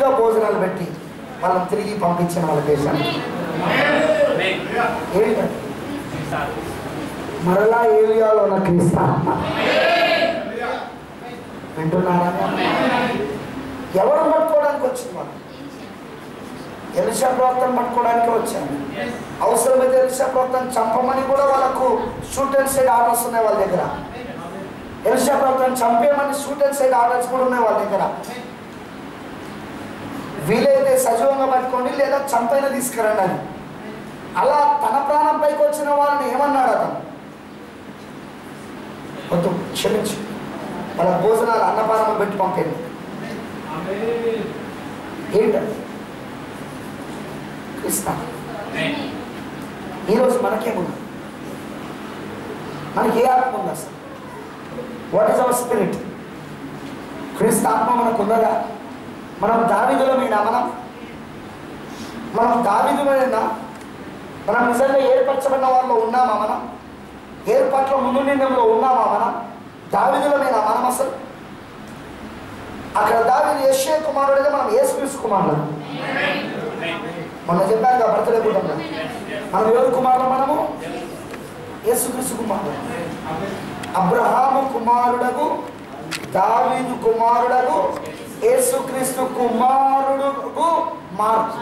తృప్తిగా భోజనాలు పెట్టి వాళ్ళని తిరిగి పంపించిన వాళ్ళ దేశానికి ఏంటంటే మరలా ఏలియాలో ఉన్న క్రీస్తు ఆత్మ. వింటున్నారా ఎవరు పట్టుకోవడానికి వచ్చింది మనం ఎలిషా ప్రవర్తన పట్టుకోవడానికి వచ్చాను అవసరమైతే ఎలిషా ప్రవర్తన చంపమని కూడా వాళ్ళకు షూట్ అండ్ సైడ్ ఆర్డర్స్ ఉన్నాయి వాళ్ళ దగ్గర ఎలిషా ప్రవర్తన చంపేయమని షూట్ అండ్ సైడ్ ఆర్డర్స్ కూడా ఉన్నాయి వాళ్ళ దగ్గర వీలైతే సజీవంగా పట్టుకోండి లేదా చంపైన తీసుకురండి అని అలా తన ప్రాణం పైకి వచ్చిన వాళ్ళని ఏమన్నాడు అతను వద్దు క్షమించి వాళ్ళ భోజనాలు అన్నపానం పెట్టి పంపేయండి ఏంటది కృష్ణ ఈరోజు మనకేముంది మనకి ఏ ఆత్మ ఉంది అసలు వాట్ ఈస్ అవర్ స్పిరిట్ క్రీస్తు ఆత్మ మనకు ఉన్నదా మనం దావిదులమేనా మనం మనం దావిదులమేనా మనం నిజంగా ఏర్పరచబడిన వాళ్ళు ఉన్నామా మనం ఏర్పాట్ల ముందు నిర్ణయంలో ఉన్నామా మనం దావిదులమేనా మనం అసలు అక్కడ దావిదు యశ్వ కుమారుడిగా మనం యేసుక్రీస్తు కుమారుడు మొన్న చెప్పాను కదా బర్త్డే కుటుంబం మనం ఎవరు కుమారుడు మనము యేసుక్రీస్తు కుమారుడు అబ్రహాము కుమారుడకు దావీదు కుమారుడకు యేసుక్రీస్తు కుమారుడుకు మార్పు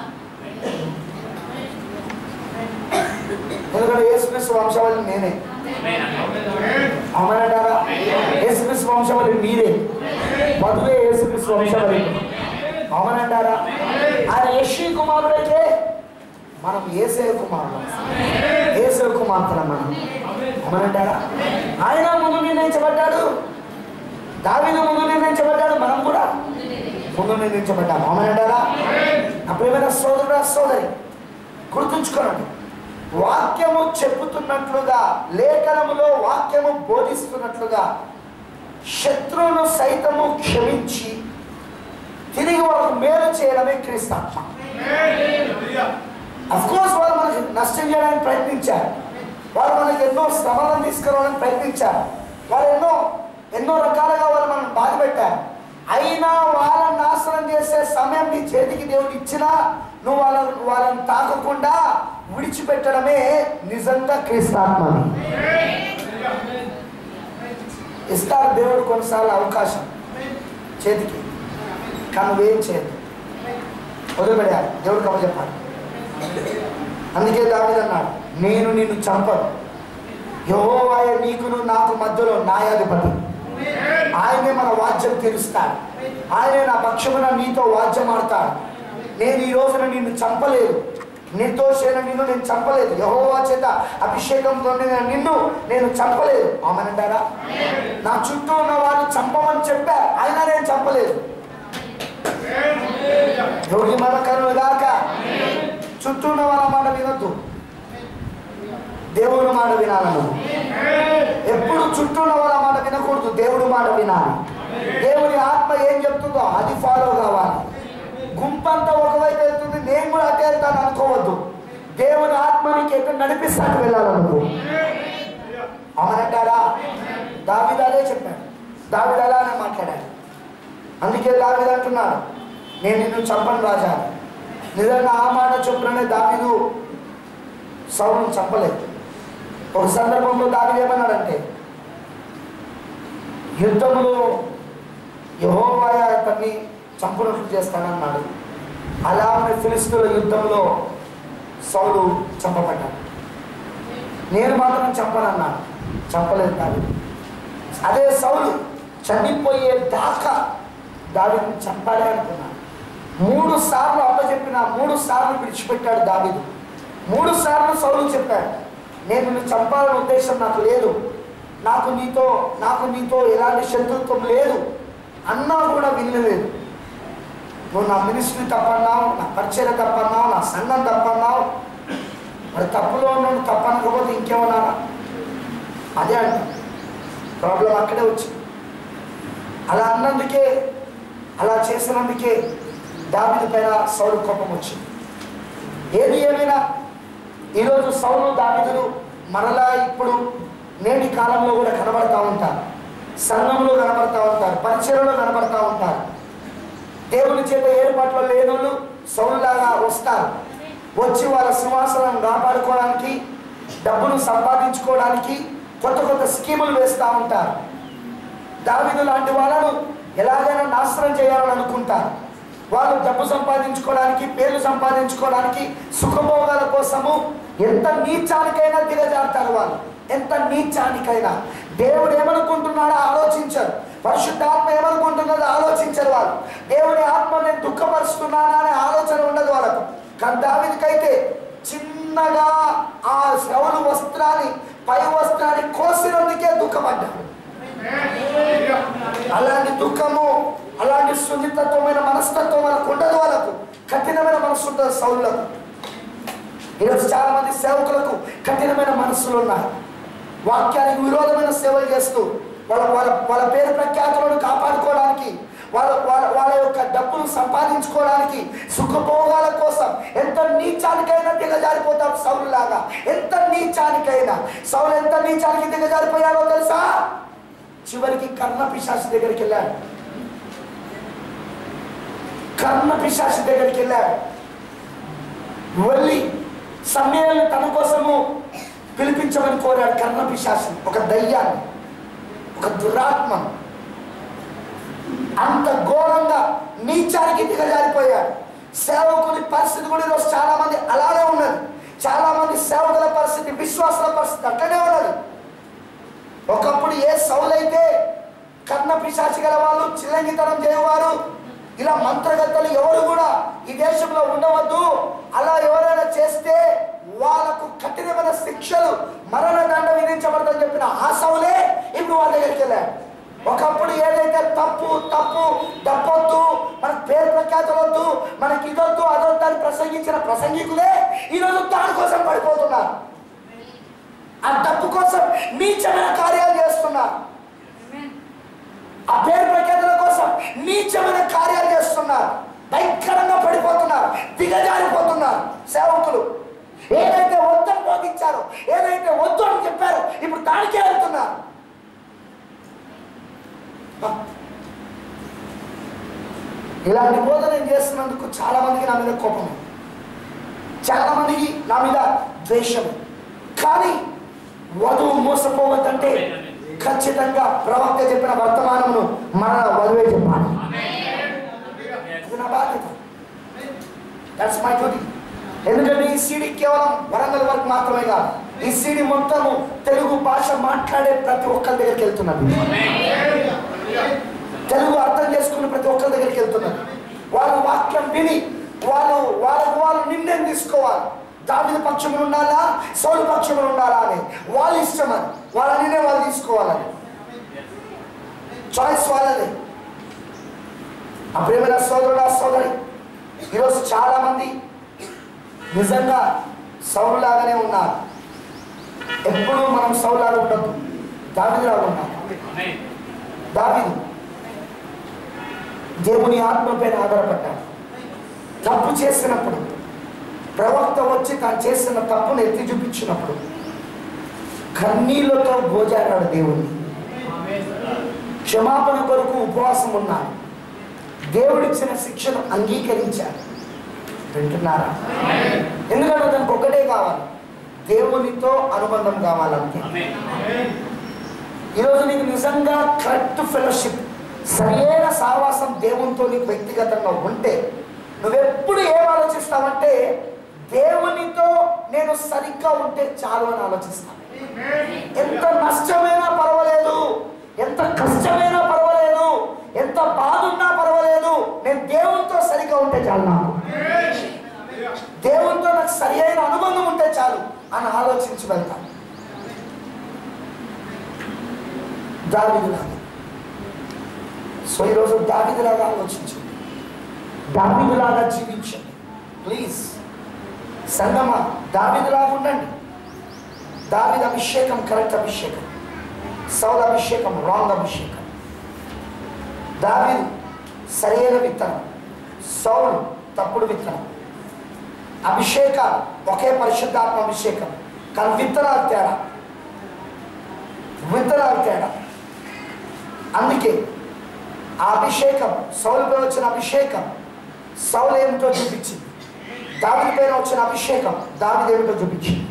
ఎందుకంటే యేసుక్రీస్తు వంశవాళి నేనే అవునంటారా యేసుక్రీస్తు వంశవాళి మీరే మధువే యేసుక్రీస్తు వంశవాళి అవునంటారా ఆయన యశ్వి కుమారుడైతే మనం ఏసే కుమారుడు ఏసే కుమార్తెలం మనం అవునంటారా ఆయన ముందు నిర్ణయించబడ్డాడు దావీదు ముందు నిర్ణయించబడ్డాడు మనం కూడా ముందు నిర్ణయించబడ్డాము అవునంటారా అప్పుడు ఏమైనా సోదరుడు సోదరి గుర్తుంచుకోనండి వాక్యము చెప్పుతున్నట్లుగా లేఖనములో వాక్యము బోధిస్తున్నట్లుగా శత్రువును సైతము క్షమించి తిరిగి వాళ్ళకు మేలు చేయడమే క్రీస్తాత్మ కోర్స్ వాళ్ళు మనకి నష్టం చేయడానికి ప్రయత్నించారు వాళ్ళు మనకి ఎన్నో శ్రమలను తీసుకురావడానికి ప్రయత్నించారు వాళ్ళు ఎన్నో ఎన్నో రకాలుగా వాళ్ళు మనం బాధ పెట్టారు అయినా వాళ్ళని నాశనం చేసే సమయం నీ చేతికి దేవుడు ఇచ్చినా నువ్వు వాళ్ళ వాళ్ళని తాకకుండా విడిచిపెట్టడమే నిజంగా క్రీస్తాత్మని ఇస్తారు దేవుడు కొన్నిసార్లు అవకాశం చేతికి కానీ నువ్వేం చేయదు వదిలిపెట్టాలి దేవుడు కమ్మ చెప్పాలి అందుకే దావిదన్నాడు నేను నిన్ను చంపను యహోవాయ నీకును నాకు మధ్యలో న్యాయాధిపతి ఆయనే మన వాద్యం తీరుస్తాడు ఆయనే నా పక్షమున నీతో వాద్యం ఆడతాడు నేను ఈ రోజున నిన్ను చంపలేదు నిర్దోషైన నిన్ను నేను చంపలేదు యహోవా చేత అభిషేకంతో నిన్ను నేను చంపలేదు ఆమెనంటారా నా చుట్టూ ఉన్న వాళ్ళు చంపమని చెప్పారు అయినా నేను చంపలేదు యోగి మన కరుణ దాకా చుట్టూ ఉన్న వాళ్ళ మాట వినొద్దు దేవుని మాట వినాలను ఎప్పుడు చుట్టూ ఉన్న వాళ్ళ మాట వినకూడదు దేవుడి మాట వినాలి దేవుని ఆత్మ ఏం చెప్తుందో అది ఫాలో కావాలి గుంపంతా ఒకవైపు వెళ్తుంది నేను కూడా అటే వెళ్తాను అనుకోవద్దు దేవుని ఆత్మ నీకు ఎక్కడ నడిపిస్తాను వెళ్ళాలనుకో అవునంటారా దావిదాలే చెప్పాడు దావిదాలానే మాట్లాడాడు అందుకే దావిద అంటున్నాడు నేను నిన్ను చంపను రాజా నిజంగా ఆ మాట చొప్పుననే దావిదు సౌరును చంపలేదు ఒక సందర్భంలో దావిదు ఏమన్నాడంటే యుద్ధంలో యహోవాయ అతన్ని చంపునట్లు చేస్తానన్నాడు అలానే ఫిలిస్తుల యుద్ధంలో సౌలు చంపబడ్డాడు నేను మాత్రం చంపనన్నాను చంపలేదు దావిదు అదే సౌలు చనిపోయే దాకా దావిని చంపాలి అనుకున్నాను మూడు సార్లు అప్పచెప్పిన మూడు సార్లు విడిచిపెట్టాడు దావిదు మూడు సార్లు సౌలు చెప్పాడు నేను నిన్ను చంపాలనే ఉద్దేశం నాకు లేదు నాకు నీతో నాకు నీతో ఎలాంటి శత్రుత్వం లేదు అన్నా కూడా వినలేదు నువ్వు నా మినిస్ట్రీ తప్పన్నావు నా పరిచయం తప్పన్నావు నా సంఘం తప్పన్నావు మరి తప్పులో ఉన్నాడు తప్పనకపోతే ఇంకేమన్నారా అదే అంట ప్రాబ్లం అక్కడే వచ్చింది అలా అన్నందుకే అలా చేసినందుకే దావిది పైన సౌలు కోపం వచ్చింది ఏది ఏమైనా ఈరోజు సౌలు దావిదులు మరలా ఇప్పుడు నేటి కాలంలో కూడా కనబడతా ఉంటారు సంఘంలో కనబడతా ఉంటారు పరిచయలో కనబడతా ఉంటారు దేవుని చేత ఏర్పాట్లో సౌలులాగా వస్తారు వచ్చి వాళ్ళ సింహాసనం కాపాడుకోవడానికి డబ్బును సంపాదించుకోవడానికి కొత్త కొత్త స్కీములు వేస్తూ ఉంటారు దావిదు లాంటి వాళ్ళను ఎలాగైనా నాశనం చేయాలని అనుకుంటారు వాళ్ళు డబ్బు సంపాదించుకోవడానికి పేర్లు సంపాదించుకోవడానికి సుఖభోగాల కోసము ఎంత నీచానికైనా దిగజారుతారు వాళ్ళు ఎంత నీచానికైనా దేవుడు ఏమనుకుంటున్నాడో ఆలోచించరు పరిశుద్ధాత్మ ఏమనుకుంటున్నదో ఆలోచించరు వాళ్ళు దేవుడి ఆత్మ నేను దుఃఖపరుస్తున్నానా అనే ఆలోచన ఉండదు వాళ్ళకు కానీ దావిదికైతే చిన్నగా ఆ శ్రవణ వస్త్రాన్ని పై వస్త్రాన్ని కోసినందుకే దుఃఖపడ్డాడు అలాంటి దుఃఖము అలాంటి సున్నితత్వమైన మనస్తత్వం మనకు ఉండదు వాళ్ళకు కఠినమైన మనసు ఉంటుంది సౌళ్ళకు ఈరోజు చాలా మంది సేవకులకు కఠినమైన మనస్సులు ఉన్నాయి వాక్యానికి విరోధమైన సేవలు చేస్తూ వాళ్ళ వాళ్ళ వాళ్ళ పేరు ప్రఖ్యాతులను కాపాడుకోవడానికి వాళ్ళ వాళ్ళ వాళ్ళ యొక్క డబ్బులు సంపాదించుకోవడానికి సుఖభోగాల కోసం ఎంత నీచానికైనా దిగజారిపోతారు సౌలులాగా ఎంత నీచానికైనా సౌలు ఎంత నీచానికి దిగజారిపోయాడో తెలుసా చివరికి కర్ణ పిశాచి దగ్గరికి వెళ్ళాడు కర్ణ పిశాచి దగ్గరికి వెళ్ళాడు వెళ్ళి సమయాన్ని తన కోసము పిలిపించమని కోరాడు కర్ణ పిశాచిని ఒక దయ్యాన్ని ఒక దురాత్మను అంత ఘోరంగా నీచానికి దిగజారిపోయాడు సేవకుని పరిస్థితి కూడా ఈరోజు చాలా మంది అలానే ఉన్నది చాలా మంది సేవకుల పరిస్థితి విశ్వాసుల పరిస్థితి అట్లనే ఉన్నది ఒకప్పుడు ఏ సౌలైతే కర్ణ పిశాచి గల వాళ్ళు చిల్లంగితనం చేయవారు ఇలా మంత్రగత్తలు ఎవరు కూడా ఈ దేశంలో ఉండవద్దు అలా ఎవరైనా చేస్తే వాళ్ళకు కఠినమైన శిక్షలు మరణ దండ విధించబడదని చెప్పిన ఆ సౌలే ఇప్పుడు వాళ్ళ దగ్గరికి వెళ్ళాడు ఒకప్పుడు ఏదైతే తప్పు తప్పు డబ్బొద్దు మనకు పేరు ప్రఖ్యాతులు వద్దు మనకి ఇదొద్దు అదొద్దు అని ప్రసంగించిన ప్రసంగికులే ఈరోజు దాని కోసం పడిపోతున్నారు ఆ డబ్బు కోసం నీచమైన కార్యాలు చేస్తున్నారు ఆ పేరు ప్రఖ్యాతుల కోసం నీచమైన కార్యాలు చేస్తున్నారు భయంకరంగా పడిపోతున్నారు దిగజారిపోతున్నారు సేవకులు ఏదైతే వద్దని బోధించారో ఏదైతే వద్దు అని చెప్పారో ఇప్పుడు దానికే వెళ్తున్నారు ఇలాంటి బోధన నేను చేస్తున్నందుకు చాలా మందికి నా మీద కోపం ఉంది. చాలా మందికి నా మీద ద్వేషం కానీ వధువు మోసపోవద్దంటే ఖచ్చితంగా ప్రవక్త చెప్పిన వర్తమానమును మన వధువే చెప్పాలి ఇది నా బాధ్యత దట్స్ మై డ్యూటీ ఎందుకంటే ఈ సీడీ కేవలం వరంగల్ వరకు మాత్రమే కాదు ఈ సీడీ మొత్తము తెలుగు భాష మాట్లాడే ప్రతి ఒక్కరి దగ్గరికి వెళ్తున్నది తెలుగు అర్థం చేసుకుని ప్రతి ఒక్కరి దగ్గరికి వెళ్తున్నది వాళ్ళు వాక్యం విని వాళ్ళు వాళ్ళకు వాళ్ళు నిర్ణయం తీసుకోవాలి దావిద పక్షములు ఉండాలా సౌలు పక్షములు ఉండాలా అని వాళ్ళ ఇష్టం అది వాళ్ళ నిర్ణయం వాళ్ళు తీసుకోవాలని చాయిస్ వాళ్ళది ఆ ప్రేమైన సోదరుడు ఆ సోదరి ఈరోజు చాలా మంది నిజంగా సౌలులాగానే ఉన్నారు ఎప్పుడూ మనం సౌలాగా ఉండదు దావిదిలాగా ఉండాలి దావిదు దేవుని ఆత్మపైన ఆధారపడ్డాడు తప్పు చేసినప్పుడు ప్రవక్త వచ్చి తాను చేసిన తప్పును ఎత్తి చూపించినప్పుడు కన్నీళ్లతో భోజాడాడు దేవుని క్షమాపణ కొరకు ఉపవాసం ఉన్నాడు దేవుడిచ్చిన శిక్షను అంగీకరించాడు వింటున్నారా ఎందుకంటే దానికి ఒకటే కావాలి దేవునితో అనుబంధం కావాలంతే ఈరోజు నీకు నిజంగా కరెక్ట్ ఫెలోషిప్ సరైన సావాసం దేవునితో నీకు వ్యక్తిగతంగా ఉంటే నువ్వెప్పుడు ఏం ఆలోచిస్తావంటే దేవునితో నేను సరిగ్గా ఉంటే చాలు అని ఆలోచిస్తాను ఎంత నష్టమైనా పర్వాలేదు ఎంత కష్టమైనా పర్వాలేదు ఎంత బాధ ఉన్నా పర్వాలేదు నేను దేవునితో సరిగ్గా ఉంటే చాలు నాకు దేవునితో నాకు సరి అయిన అనుబంధం ఉంటే చాలు అని ఆలోచించి వెళ్తాను దావిదులాగా సో ఈరోజు దావిదులాగా ఆలోచించండి దావిదులాగా జీవించండి ప్లీజ్ సంగమా దావిదులాగా ఉండండి దావిద అభిషేకం కరెక్ట్ అభిషేకం సౌల అభిషేకం రాంగ్ అభిషేకం దావిదు సరైన విత్తనం సౌలు తప్పుడు విత్తనం అభిషేకాలు ఒకే పరిశుద్ధాత్మ అభిషేకం కానీ విత్తనాలు తేడా విత్తనాలు తేడా అందుకే ఆ అభిషేకం సౌలుపై వచ్చిన అభిషేకం సౌలు ఏమిటో చూపించింది దావిది పైన వచ్చిన అభిషేకం దావిది ఏమిటో చూపించింది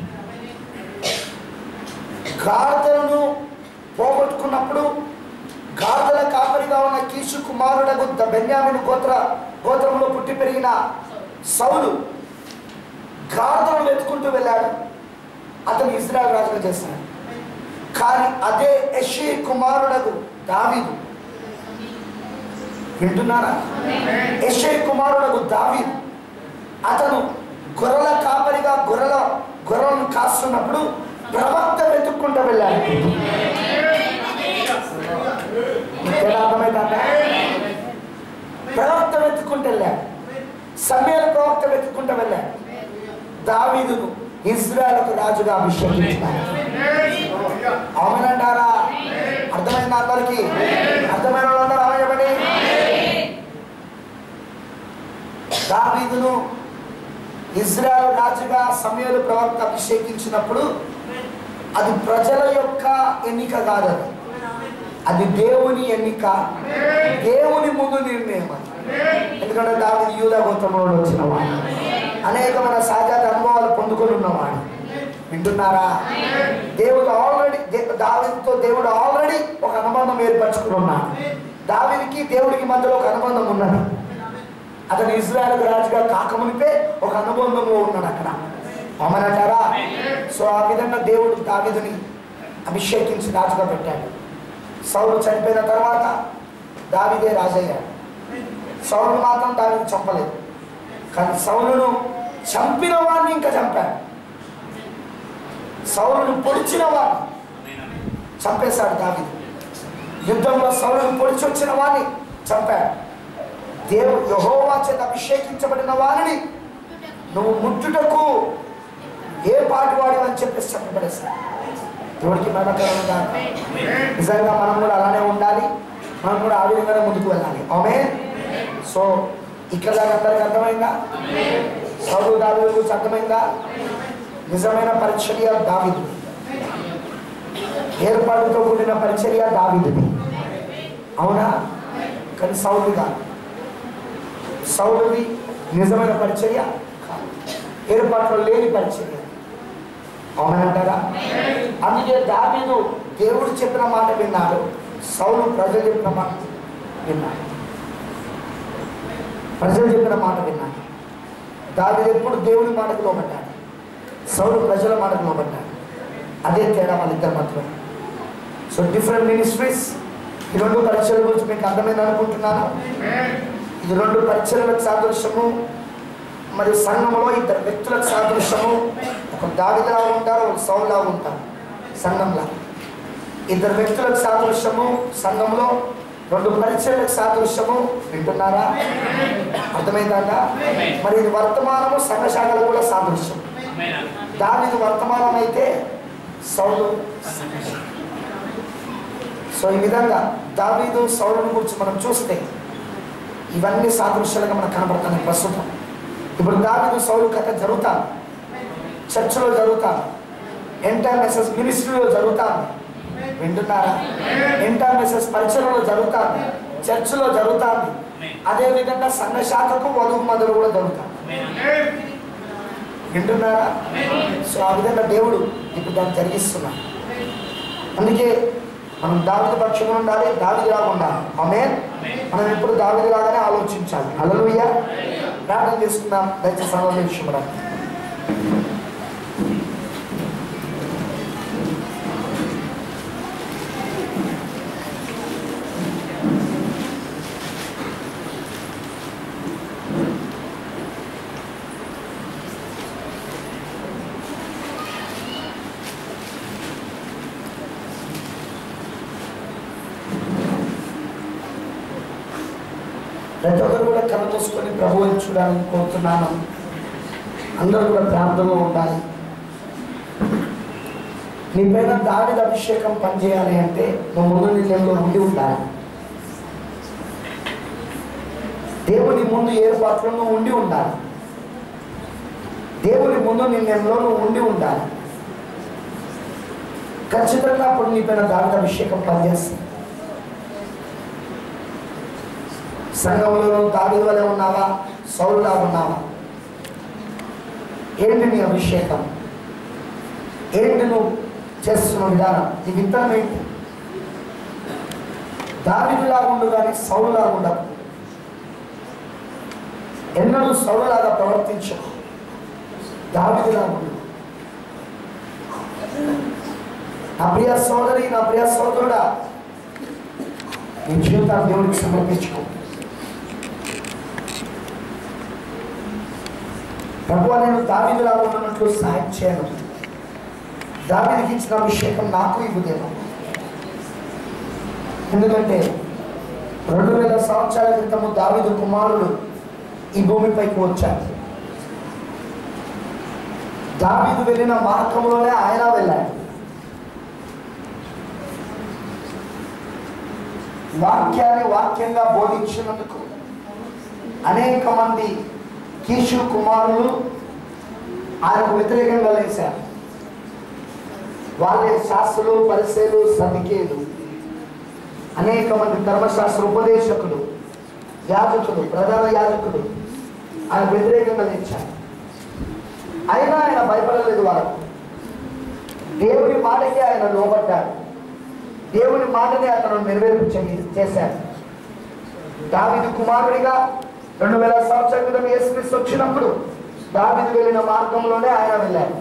గాడిదలను పోగొట్టుకున్నప్పుడు గాడిదల కాపరిగా ఉన్న కీసు కుమారుడకు ద బెన్యామిన్ గోత్ర గోత్రంలో పుట్టి పెరిగిన సౌలు గాడిదలను వెతుకుంటూ వెళ్ళాడు అతను ఇజ్రాయల్ రాజుగా చేశాడు కానీ అదే యషీ కుమారుడకు దావీదు వింటున్నారా యషే కుమారుడకు దావీదు అతను గొర్రెల కాపరిగా గొర్రెల గొర్రెలను కాస్తున్నప్పుడు ప్రవక్త వెతుక్కుంటూ వెళ్ళాడు మీకేనా అర్థమైందా ప్రవక్త వెతుక్కుంటూ వెళ్ళాడు సమయాల ప్రవక్త వెతుక్కుంటూ వెళ్ళాడు దావీదును ఇజ్రాయలకు రాజుగా అభిషేకించాడు అవునంటారా అర్థమైందా అందరికి అర్థమైన వాళ్ళందరూ ఆమె చెప్పండి దావీదును ఇజ్రాయల్ రాజుగా సమయాలు ప్రవక్త అభిషేకించినప్పుడు అది ప్రజల యొక్క ఎన్నిక కాదు అది అది దేవుని ఎన్నిక దేవుని ముందు నిర్ణయం అది ఎందుకంటే దావిది యూదా గోత్రంలో వచ్చినవాడు అనేకమైన సహజ అనుభవాలు పొందుకొని ఉన్నవాడు వింటున్నారా దేవుడు ఆల్రెడీ దావితో దేవుడు ఆల్రెడీ ఒక అనుబంధం ఏర్పరచుకుని ఉన్నాడు దావిదికి దేవుడికి మధ్యలో ఒక అనుబంధం ఉన్నది అతను ఇజ్రాయల్ రాజుగా కాకమునిపే ఒక అనుబంధంలో ఉన్నాడు అక్కడ అవునంటారా సో ఆ విధంగా దేవుడు దావిదుని అభిషేకించి రాజుగా పెట్టాడు సౌలు చనిపోయిన తర్వాత దావిదే రాజయ్యాడు సౌలు మాత్రం దావిని చంపలేదు కానీ సౌలును చంపిన వాడిని ఇంకా చంపాడు సౌలును పొడిచిన వాడిని చంపేశాడు దావిది యుద్ధంలో సౌలును పొడిచి వచ్చిన వాడిని చంపాడు దేవుడు యహోవా చేత అభిషేకించబడిన వారిని నువ్వు ముట్టుటకు ఏ పాటి వాడి అని చెప్పేసి చెప్పబడేశాడు దేవుడికి మరణకరంగా నిజంగా మనం కూడా అలానే ఉండాలి మనం కూడా ఆ విధంగానే ముందుకు వెళ్ళాలి ఆమె సో ఇక్కడ దాకా అందరికి అర్థమైందా సౌరు దావి గురించి అర్థమైందా నిజమైన పరిచర్య దావిదు ఏర్పాటుతో కూడిన పరిచర్య దావిదుది అవునా కానీ సౌలు కాదు సౌలుది నిజమైన పరిచర్య కాదు ఏర్పాట్లో లేని పరిచర్య అవునంటారా అందుకే దావీదు దేవుడు చెప్పిన మాట విన్నాడు సౌలు ప్రజలు చెప్పిన మాట విన్నాడు ప్రజలు చెప్పిన మాట విన్నాడు దావీదు ఎప్పుడు దేవుని మాటకు లోబడ్డాడు సౌలు ప్రజల మాటకు లోబడ్డాడు అదే తేడా వాళ్ళిద్దరి మధ్యలో సో డిఫరెంట్ మినిస్ట్రీస్ ఈ రెండు పరిచయాల గురించి మీకు అర్థమైంది అనుకుంటున్నాను ఇది రెండు పరిచయాలకు సాదృశ్యము మరియు సంఘంలో ఇద్దరు వ్యక్తులకు సాదృశ్యము ఒక దావిలా ఉంటారు ఒక సౌలా ఉంటారు సంఘంలో ఇద్దరు వ్యక్తులకు సాదృశ్యము సంఘంలో రెండు పరిచయాలకు సాదృశ్యము వింటున్నారా అర్థమైందాక మరి ఇది వర్తమానము సంఘ శాఖలు కూడా సాదృశ్యం దావిది వర్తమానం అయితే సౌలు సో ఈ విధంగా దావీదు సౌలుని గురించి మనం చూస్తే ఇవన్నీ సాదృశ్యాలుగా మనకు కనబడుతున్నాయి ప్రస్తుతం ఇప్పుడు దావీదు సౌలు కథ జరుగుతాను చర్చిలో జరుగుతాను ఎంటర్ మెసెస్ మినిస్ట్రీలో జరుగుతాను వింటున్నారా ఎంటర్ మెసెస్ పరిచయలో జరుగుతాను చర్చిలో జరుగుతాను అదేవిధంగా సంఘ శాఖకు వధువు మధులు కూడా జరుగుతాను వింటున్నారా సో ఆ విధంగా దేవుడు ఇప్పుడు దాన్ని జరిగిస్తున్నాడు అందుకే మనం దావిది పక్షంగా ఉండాలి దావిదిలాగా ఉండాలి ఆమె మనం ఎప్పుడు దావిదిలాగానే ఆలోచించాలి అలలుయ్య ప్రార్థన చేసుకుందాం దయచేసి ఆలోచించడం ప్రతి ఒక్కరు కూడా కళ్ళు మూసుకొని ప్రభు చూడాలని కోరుతున్నాను అందరూ కూడా ప్రార్థనలో ఉండాలి నీ పైన దావిద అభిషేకం పనిచేయాలి అంటే నువ్వు ముందు నిలయంలో ఉండి ఉండాలి దేవుని ముందు ఏర్పాట్లో నువ్వు ఉండి ఉండాలి దేవుని ముందు నిర్ణయంలో నువ్వు ఉండి ఉండాలి ఖచ్చితంగా అప్పుడు నీ పైన దావిద అభిషేకం పనిచేస్తుంది సంఘంలో నువ్వు దావిది వలె ఉన్నావా సౌలులా ఉన్నావా ఏంటి నీ అభిషేకం ఏంటి నువ్వు చేస్తున్న విధానం నీ విత్తనం ఏంటి దావిదిలా ఉండు కానీ సౌలులా ఉండవు ఎన్నడూ సౌలులాగా ప్రవర్తించు దావిదిలా ఉండు నా ప్రియ సోదరి నా ప్రియ సోదరుడా నీ జీవితాన్ని దేవుడికి సమర్పించుకో ప్రభు నేను దావిదిలా ఉన్నట్లు సాయం చేయను దావిదికి ఇచ్చిన అభిషేకం నాకు ఇవ్వదేమో ఎందుకంటే రెండు వేల సంవత్సరాల క్రితము దావిదు కుమారుడు ఈ భూమిపైకి వచ్చాడు దావీదు వెళ్ళిన మార్గంలోనే ఆయన వెళ్ళాడు వాక్యాన్ని వాక్యంగా బోధించినందుకు అనేక మంది కీషు కుమారులు ఆయనకు వ్యతిరేకంగా లేశారు వాళ్ళే శాస్త్రులు పరిశీలు సదికేలు అనేక మంది ధర్మశాస్త్ర ఉపదేశకులు యాజకులు ప్రధాన యాజకులు ఆయన వ్యతిరేకంగా లేచారు అయినా ఆయన భయపడలేదు వాళ్ళకు దేవుని మాటకి ఆయన లోబడ్డాడు దేవుని మాటని అతను నెరవేర్పు చెయ్యి- చేశాడు దావిదు కుమారుడిగా రెండు వేల సంవత్సరాల క్రితం యేసుక్రీస్తు వచ్చినప్పుడు దావిదు వెళ్ళిన మార్గంలోనే ఆయన వెళ్ళాడు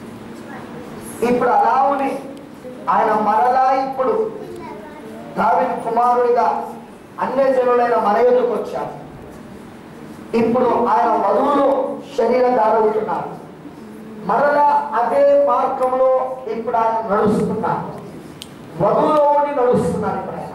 ఇప్పుడు అలావుని ఆయన మరలా ఇప్పుడు దావిదు కుమారుడిగా అన్య జనులైన మన ఎదుకు వచ్చాడు ఇప్పుడు ఆయన వధువులు శరీరం దాడవుతున్నారు మరలా అదే మార్గంలో ఇప్పుడు ఆయన నడుస్తున్నారు వధువులో ఉండి నడుస్తున్నారు ఇప్పుడు ఆయన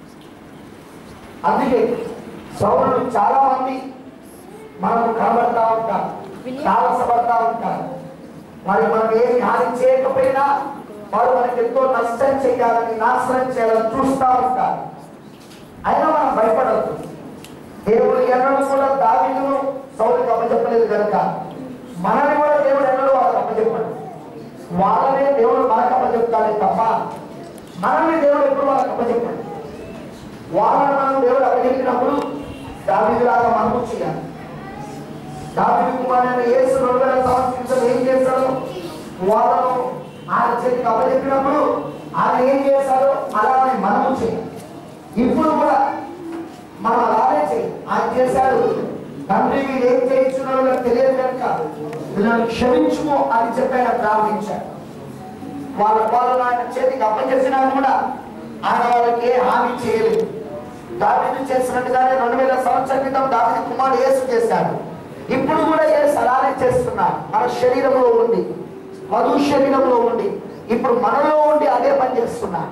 అందుకే సౌరులు చాలా మంది మనకు కనబడతా ఉంటారు తారసపడతా ఉంటారు మరి మనం ఏం హాని చేయకపోయినా వారు మనకి ఎంతో నష్టం చేయాలని నాశనం చేయాలని చూస్తూ ఉంటారు అయినా మనం భయపడద్దు దేవుడు ఎన్నడూ కూడా దావీదును సౌలుకి అప్పచెప్పలేదు కనుక మనని కూడా దేవుడు ఎన్నడూ వాళ్ళకి అప్పచెప్పడు వాళ్ళనే దేవుడు మనకు అప్పచెప్తాడే తప్ప మనల్ని దేవుడు ఎప్పుడు వాళ్ళకి అప్పచెప్పడు వాళ్ళని మనం దేవుడు అప్పచెప్పినప్పుడు దావీదులాగా మనము చేయాలి దావీదు కుమారుడైన యేసు రెండు వేల సంవత్సరాల క్రితం ఏం చేశాడు వాళ్ళను ఆయన చేతికి అప్పచెప్పినప్పుడు ఆయన ఏం చేశాడో అలానే మనము చేయాలి ఇప్పుడు కూడా మనం అలానే చేయాలి ఆయన చేశాడు తండ్రి వీళ్ళు ఏం చేయించున్నారో నాకు తెలియదు కనుక వీళ్ళని క్షమించుకో అని చెప్పి ఆయన ప్రారంభించాడు వాళ్ళ వాళ్ళని ఆయన చేతికి అప్పచేసినా కూడా ఆయన వాళ్ళకి ఏ హామీ చేయలేదు దావీదు చేసినట్టుగానే రెండు వేల సంవత్సరాల క్రితం దావీదు కుమారుడు యేసు చేశాడు ఇప్పుడు కూడా యేసు అలానే చేస్తున్నాడు మన శరీరంలో ఉండి వధు శరీరంలో ఉండి ఇప్పుడు మనలో ఉండి అదే పని చేస్తున్నాడు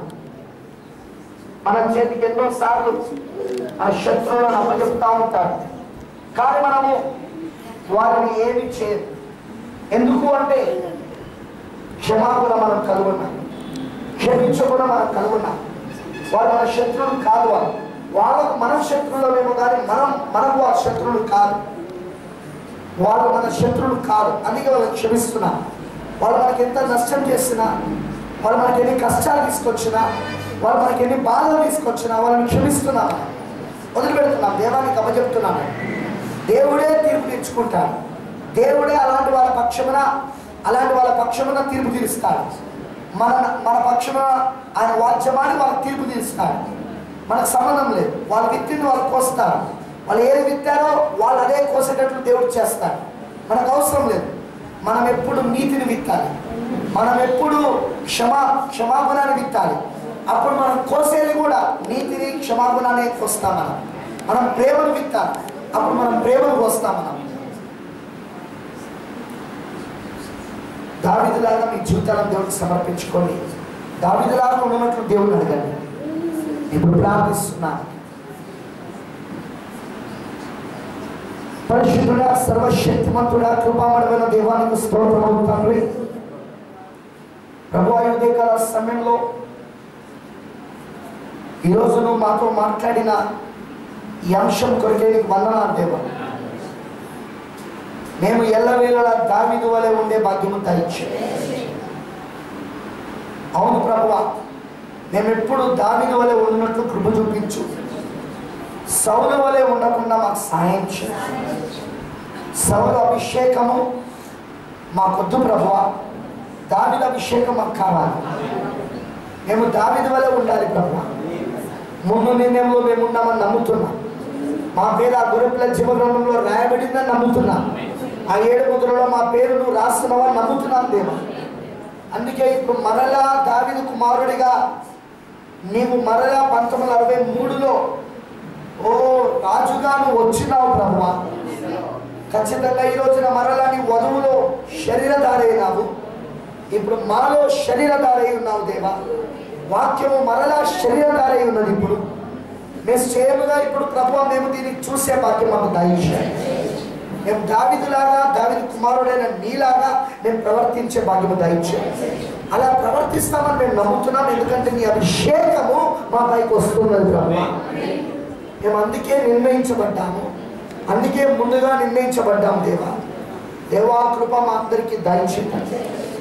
మన చేతికి ఎన్నో సార్లు ఆ శత్రువులను అప్పచెప్తా ఉంటాడు కానీ మనము వారిని ఏమి చేయదు ఎందుకు అంటే క్షమాపణ మనం కలుగున్నాం క్షమించకుండా మనం కలుగున్నాం వారు మన శత్రువులు కాదు వారు వాళ్ళకు మనం శత్రువులమేమో కానీ మనం మనకు వారి శత్రువులు కాదు వాళ్ళు మన శత్రువులు కాదు అందుకే వాళ్ళని క్షమిస్తున్నాం వాళ్ళు మనకి ఎంత నష్టం చేసినా వాళ్ళు మనకి ఎన్ని కష్టాలు తీసుకొచ్చినా వాళ్ళు మనకి ఎన్ని బాధలు తీసుకొచ్చినా వాళ్ళని క్షమిస్తున్నాం వదిలిపెడుతున్నాం దేవానికి అప్పచెప్తున్నాను దేవుడే తీర్పు తీర్చుకుంటాడు దేవుడే అలాంటి వాళ్ళ పక్షమున అలాంటి వాళ్ళ పక్షమున తీర్పు తీరుస్తాడు మన మన పక్షమున ఆయన వాద్యమాని వాళ్ళకి తీర్పు తీరుస్తాడు మనకు సంబంధం లేదు వాళ్ళు విత్తిని వాళ్ళు కోస్తారు వాళ్ళు ఏది విత్తారో వాళ్ళు అదే కోసేటట్లు దేవుడు చేస్తాడు మనకు అవసరం లేదు మనం ఎప్పుడు నీతిని విత్తాలి మనం ఎప్పుడు క్షమా క్షమాగుణాన్ని విత్తాలి అప్పుడు మనం కోసేది కూడా నీతిని క్షమాగుణాన్ని కోస్తాం మనం మనం ప్రేమను విత్తాలి అప్పుడు మనం ప్రేమను కోస్తాం మనం దావిదిలాగా మీ జీవితాలను దేవుడికి సమర్పించుకోండి దావిదిలాగా ఉన్నట్లు దేవుడిని అడగండి ఇప్పుడు ప్రార్థిస్తున్నాను పరిశుద్ధుడా సర్వశక్తిమంతుడా కృపామడమైన దేవానికి స్తోత్రము తండ్రి ప్రభు అయోధ్యకాల సమయంలో ఈరోజు నువ్వు మాతో మాట్లాడిన ఈ అంశం కొరికే నీకు వందనాలు దేవా మేము ఎల్లవేళలా దావిదు వలె ఉండే భాగ్యము దయచే అవును ప్రభువా మేము ఎప్పుడు దావిదు వలె ఉన్నట్లు కృప చూపించు సౌలు వలె ఉండకుండా మాకు సహాయం చేయి సౌలు అభిషేకము మాకొద్దు ప్రభువ దావిద అభిషేకం మాకు కావాలి మేము దావిది వల్ల ఉండాలి ప్రభువ ముందు నిర్ణయంలో మేము ఉన్నామని నమ్ముతున్నాం మా పేరు ఆ గురుపుల జీవగ్రంథంలో రాయబడిందని నమ్ముతున్నాం ఆ ఏడు ముద్రలో మా పేరు నువ్వు రాస్తున్నావని నమ్ముతున్నాం దేవా అందుకే ఇప్పుడు మరలా దావిది కుమారుడిగా నీవు మరలా పంతొమ్మిది వందల అరవై మూడులో ఓ రాజుగా నువ్వు వచ్చినావు బ్రహ్మ ఖచ్చితంగా ఈ రోజున మరలా నీ వధువులో శరీరధారైనావు ఇప్పుడు మాలో శరీరధారై ఉన్నావు దేవా వాక్యము మరలా శరీరధారై ఉన్నది ఇప్పుడు మేము సేముగా ఇప్పుడు ప్రభు మేము దీన్ని చూసే భాగ్యం మాకు దయచేయండి మేము దావిదులాగా దావిది కుమారుడైన నీలాగా మేము ప్రవర్తించే భాగ్యము దయచేయండి అలా ప్రవర్తిస్తామని మేము నమ్ముతున్నాం ఎందుకంటే నీ అభిషేకము మా పైకి వస్తున్నది ప్రభు మేము అందుకే నిర్ణయించబడ్డాము అందుకే ముందుగా నిర్ణయించబడ్డాము దేవా దేవా కృప మా అందరికీ దయచేయండి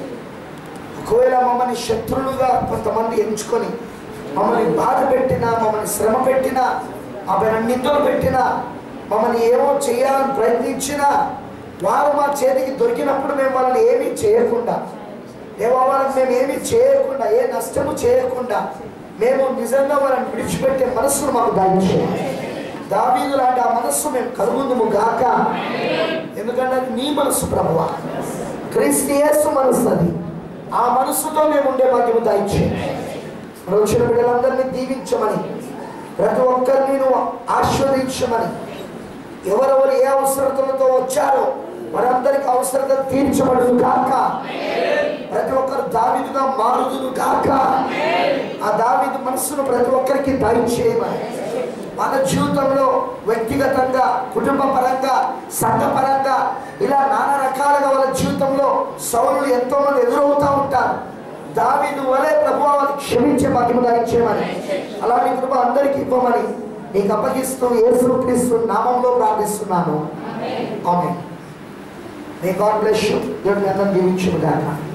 ఒకవేళ మమ్మల్ని శత్రువులుగా కొంతమంది ఎంచుకొని మమ్మల్ని బాధ పెట్టినా మమ్మల్ని శ్రమ పెట్టినా మా పైన నిందలు పెట్టినా మమ్మల్ని ఏమో చేయాలని ప్రయత్నించినా వారు మా చేతికి దొరికినప్పుడు మేము వాళ్ళని ఏమీ చేయకుండా దేవా వాళ్ళని మేము ఏమీ చేయకుండా ఏ నష్టము చేయకుండా మేము నిజంగా వాళ్ళని విడిచిపెట్టే మనస్సును మాకు దాయించేయండి దావీదు లాంటి ఆ మనస్సు మేము కలుగుందుము గాక ఎందుకంటే అది నీ మనస్సు ప్రభువా క్రీస్తు యేసు మనస్సు అది ఆ మనస్సుతో మేము ఉండే భాగ్యము దాయించేయండి మరి వచ్చిన బిడ్డలందరినీ దీవించమని ప్రతి ఒక్కరిని నువ్వు ఆస్వాదించమని ఎవరెవరు ఏ అవసరతలతో వచ్చారో వారందరికి అవసరత తీర్చబడును కాక ప్రతి ఒక్కరు దావిదుగా మారుదును కాక ఆ దావిదు మనస్సును ప్రతి ఒక్కరికి దయచేయమని మన జీవితంలో వ్యక్తిగతంగా కుటుంబ పరంగా సంఘ పరంగా ఇలా నానా రకాలుగా వాళ్ళ జీవితంలో సౌలు ఎంతో మంది ఎదురవుతూ ఉంటారు దావీదు వలె ప్రభు వాళ్ళని క్షమించే భాగ్యము దయచేయమని అలాంటి కృప అందరికీ ఇవ్వమని నీకు అప్పగిస్తూ యేసు క్రీస్తు నామంలో ప్రార్థిస్తున్నాను ఆమె మే గాడ్ బ్లెస్ యూ దేవుడి అందరం దీవించుగాక